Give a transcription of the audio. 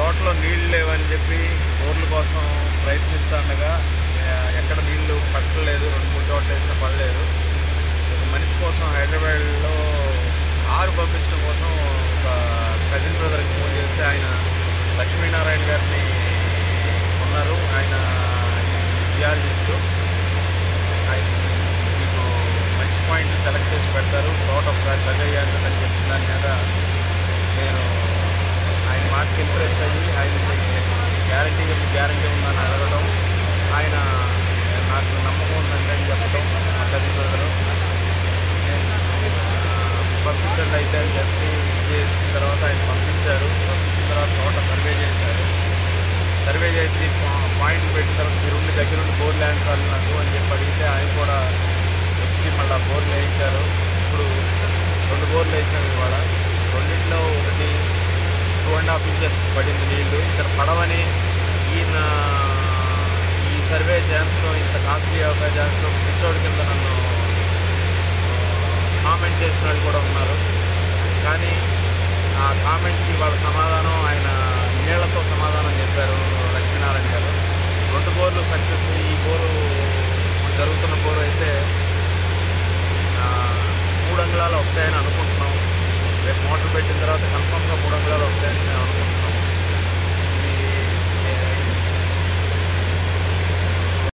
తోటలో నీళ్లు లేవని చెప్పి బోర్ల కోసం ప్రయత్నిస్తుండగా ఆ, ఎక్కడ నీళ్లు పట్టలేదు రెండు మూడు చోట్ల వేసినా పడలేదు ఒక మనిషి కోసం హైదరాబాద్లో ఆరు పంపించడం కోసం ఒక కజిన్ బ్రదర్కి ఫోన్ చేస్తే ఆయన లక్ష్మీనారాయణ గారిని ఉన్నారు ఆయన జియాలజిస్ట్ ఆయన మీకు మంచి పాయింట్ సెలెక్ట్ చేసి పెడతారు తోట ఒకసారి చదివేయాలని చెప్పిన దాని మీద నేను ఆయన మాటకి ఇంప్రెస్ అయ్యి ఆయన గ్యారంటీ గ్యారంటీ ఉందని అడగడం ఆయన నాకు నమ్మకం ఉందండి అని చెప్పడం మా తల్లిదండ్రులు నేను ఆ, పంపించండి అయితే అని చెప్పి చేసిన తర్వాత ఆయన పంపించారు పంపించిన తర్వాత తోట సర్వే చేశారు సర్వే చేసి పా- పాయింట్ పెట్టిన తర్వాత మీరు ఉండి దగ్గర ఉండి బోర్లు వేయించాలి నాకు అని చెప్పి అడిగితే ఆయన కూడా వచ్చి మళ్ళీ బోర్లు వేయించారు ఇప్పుడు రెండు బోర్లు వేసాము ఇవాళ రెండింటిలో ఒకటి టూ అండ్ హాఫ్ ఇంచెస్ పడింది నీళ్లు ఇక్కడ పడవని ఈయన ఈ సర్వే ఛాన్స్లో ఇంత కాస్ట్లీ ఒక ఛాన్స్లో పిచ్చోడి కింద నన్ను కామెంట్ చేసిన వాళ్ళు కూడా ఉన్నారు కానీ ఆ కామెంట్కి వాళ్ళ సమాధానం ఆయన నీళ్లతో సమాధానం చెప్పారు లక్ష్మీనారాయణ గారు రెండు బోర్లు సక్సెస్ ఈ బోరు ఇప్పుడు జరుగుతున్న బోరు అయితే ఆ, మూడు అంగుళాలు వస్తాయని అనుకుంటున్నాం రేపు మోటార్ పెట్టిన తర్వాత కన్ఫామ్గా మూడు అంగుళాలు వస్తాయని మేము అనుకుంటున్నాం